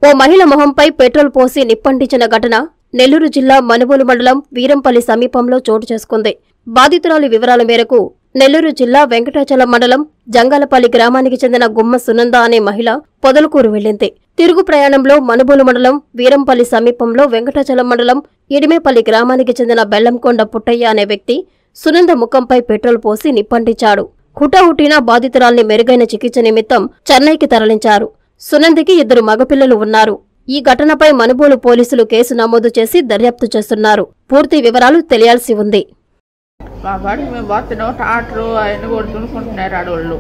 ఓ మహిళ మొహంపై పెట్రోల్ పోసి నిప్పంటించిన ఘటన నెల్లూరు జిల్లా మనుబోలు మండలం వీరంపల్లి సమీపంలో చోటు చేసుకుంది బాధితురాలి వివరాల మేరకు నెల్లూరు జిల్లా వెంకటాచలం మండలం జంగాలపల్లి గ్రామానికి చెందిన గుమ్మ సునంద అనే మహిళ పొదలకూరు వెళ్లింది తిరుగు ప్రయాణంలో మనుబోలు మండలం వీరంపల్లి సమీపంలో వెంకటాచలం మండలం ఇడిమేపల్లి గ్రామానికి చెందిన బెల్లంకొండ పుట్టయ్య అనే వ్యక్తి సునంద ముఖంపై పెట్రోల్ పోసి నిప్పంటించాడు హుటాహుటిన బాధితురాల్ని మెరుగైన చికిత్స నిమిత్తం చెన్నైకి తరలించారు సునందికి ఇద్దరు మగపిల్లలు ఉన్నారు ఈ ఘటనపై మనుబోలు పోలీసులు కేసు నమోదు చేసి దర్యాప్తు చేస్తున్నారు పూర్తి వివరాలు తెలియాల్సి ఉంది మా బాడికి మేము పోతున్నాం ట్రాక్టర్ అవన్నీ కూడా దునుకుంటున్నారు ఆడవాళ్ళు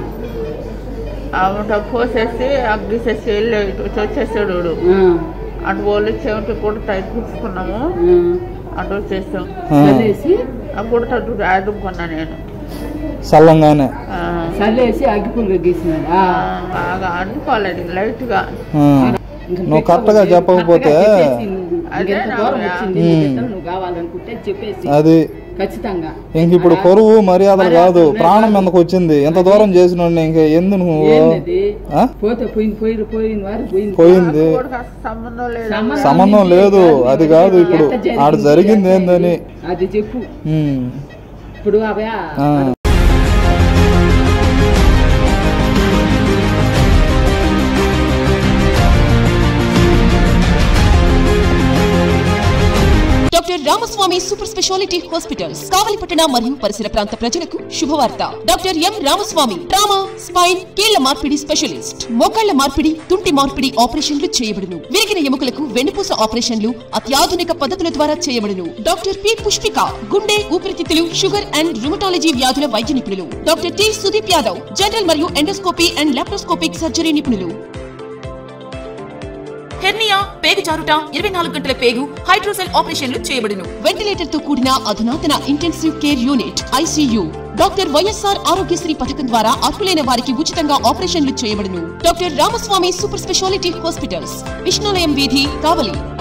ఆమె పోసేసి అగ్గిసేసి వెళ్ళి ఇటు వచ్చి వచ్చేసాడు వాడు. అటు వాళ్ళు చెవిటి కూడా తగ్గించుకున్నాము అటు వచ్చేసాం చల్లేసి ఆ కూడా ఆదుకున్నా నేను సల్లంగానే ఆ, చల్లేసి అగ్గిపుల్లు గీసినాడు ఆ, బాగా అనుకోలేదు లైట్గా ఆ. నువ్వు కరెక్ట్గా చెప్పకపోతే అదే ఎంత దూరం రావయ్య. వచ్చింది నీకు ఎంత నువ్వు కావాలనుకుంటే చెప్పేసి అది ఖచ్చితంగా ఇంక ఇప్పుడు కొరువు మర్యాదలు కాదు ప్రాణం మీదకి వచ్చింది ఎంత దూరం చేసిన ఇంక ఎందు నువ్వు ఏంది ఆ? పోతే పోయింది పోయిన పోయిన వారు పోయింది పోయింది కూడా అసలు సంబంధం లేదు సంబంధం సంబంధం లేదు అది కాదు ఇప్పుడు ఎట్ట ఆడ జరిగింది ఏందని అది చెప్పు ఉమ్. ఇప్పుడు అవయా ఆ. Doctor Ramaswamy super speciality hospitals కావలిపట్టణ మరియు పరిసర ప్రాంత ప్రజలకు శుభవార్త doctor M Ramaswamy trauma spine కీళ్ల మార్పిడి స్పెషలిస్ట్ మోకాళ్ల మార్పిడి తుంటి మార్పిడి ఆపరేషన్లు చేయబడును విరిగిన ఎముకలకు వెన్నుపూస ఆపరేషన్లు అత్యాధునిక పద్ధతుల ద్వారా చేయబడును డాక్టర్ పి పుష్పిక గుండె ఊపిరితిత్తులు షుగర్ అండ్ రుమటాలజీ వ్యాధుల వైద్య నిపుణులు doctor T Sudeep Yadav general మరియు ఎండోస్కోపీ అండ్ లాప్రోస్కోపిక్ సర్జరీ నిపుణులు హెర్నియా పేగు జారుట ఇరవై నాలుగు గంటల పేగు హైడ్రోసెల్ ఆపరేషన్లు చేయబడును వెంటిలేటర్ తో కూడిన అధునాతన intensive care unit ICU doctor YSR Aarogyasri పథకం ద్వారా అర్హులైన వారికి ఉచితంగా ఆపరేషన్లు చేయబడును doctor Ramaswamy super speciality hospitals Vishnulayam వీధి కావలి